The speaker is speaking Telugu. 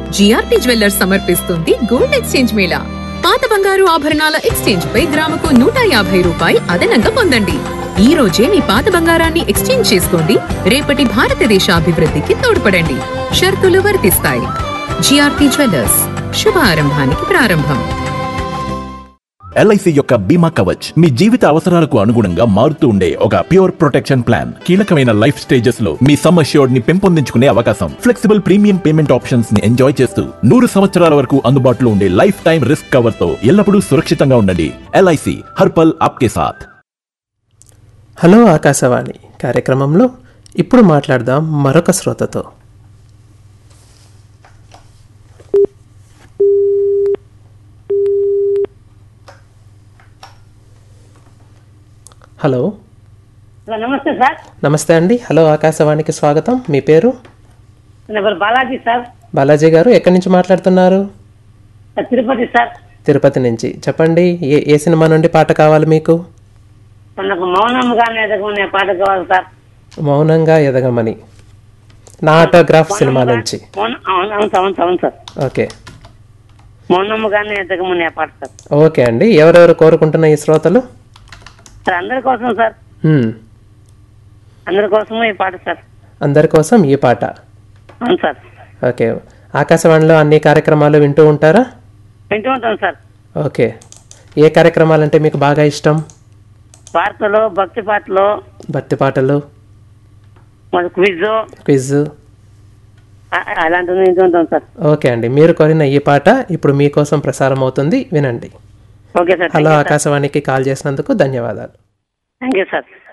జిఆర్పి జ్యువెల్లర్స్ సమర్పిస్తుంది గోల్డ్ ఎక్స్చేంజ్ మేళా పాత బంగారు ఆభరణాల ఎక్స్చేంజ్ పై గ్రాముకు నూట యాభై రూపాయి అదనంగా పొందండి ఈ రోజే మీ పాత బంగారాన్ని ఎక్స్చేంజ్ చేసుకోండి రేపటి భారతదేశ అభివృద్ధికి తోడ్పడండి షరతులు వర్తిస్తాయి జిఆర్పి జ్యువెల్లర్స్ శుభ ఆరంభానికి ప్రారంభం ఎల్ఐసి యొక్క బీమా కవచ్ మీ జీవిత అవసరాలకు అనుగుణంగా మారుతూ ఉండే ఒక ప్యూర్ ప్రొటెక్షన్ ప్లాన్ కీలకమైన లైఫ్ స్టేజెస్ లో మీ సమ్ అష్యూర్డ్ ని పెంపొందించుకునే అవకాశం ఫ్లెక్సిబుల్ ప్రీమియం పేమెంట్ ఆప్షన్స్ ని ఎంజాయ్ చేస్తూ నూరు సంవత్సరాల వరకు అందుబాటులో ఉండే లైఫ్ టైం రిస్క్ కవర్ తో ఎల్లప్పుడూ సురక్షితంగా ఉండండి ఎల్ఐసి హర్పల్ ఆప్కే సాథ్ హలో ఆకాశవాణి కార్యక్రమంలో ఇప్పుడు మాట్లాడదాం మరొక శ్రోతతో హలో హలో నమస్తే సార్ నమస్తే అండి హలో ఆకాశవాణికి స్వాగతం మీ పేరు నా పేరు బాలాజీ సార్ బాలాజీ గారు ఎక్కడి నుంచి మాట్లాడుతున్నారు సార్ తిరుపతి సార్ తిరుపతి నుంచి చెప్పండి ఏ ఏ సినిమా నుండి పాట కావాలి మీకు సార్ నాకు మౌనంగానే ఎదగమనే పాట కావాలి సార్ మౌనంగా ఎదగమని నా ఆటోగ్రాఫ్ సినిమా నుంచి మౌన- అవును అవును సార్ అవును సార్ అవును సార్ ఓకే మౌనంగానే ఎదగమనే పాట సార్ ఓకే అండి ఎవరెవరు కోరుకుంటున్న ఈ శ్రోతలు సార్ అందరి కోసం సార్ హ్మ్. అందరి కోసము ఈ పాట సార్ అందరి కోసం ఈ పాట అవును సార్ ఓకే ఆకాశవాణిలో అన్ని కార్యక్రమాలు వింటూ ఉంటారా వింటూ ఉంటాం సార్ ఓకే ఏ కార్యక్రమాలంటే మీకు బాగా ఇష్టం వార్తలు భక్తి పాటలు భక్తి పాటలు మరి క్విజ్ క్విజ్ అలాంటివి వింటూ ఉంటాం సార్ ఓకే అండి మీరు కోరిన ఈ పాట ఇప్పుడు మీకోసం ప్రసారం అవుతుంది వినండి ఓకే సార్ హలో ఆకాశవాణికి కాల్ చేసినందుకు ధన్యవాదాలు థ్యాంక్ యూ సార్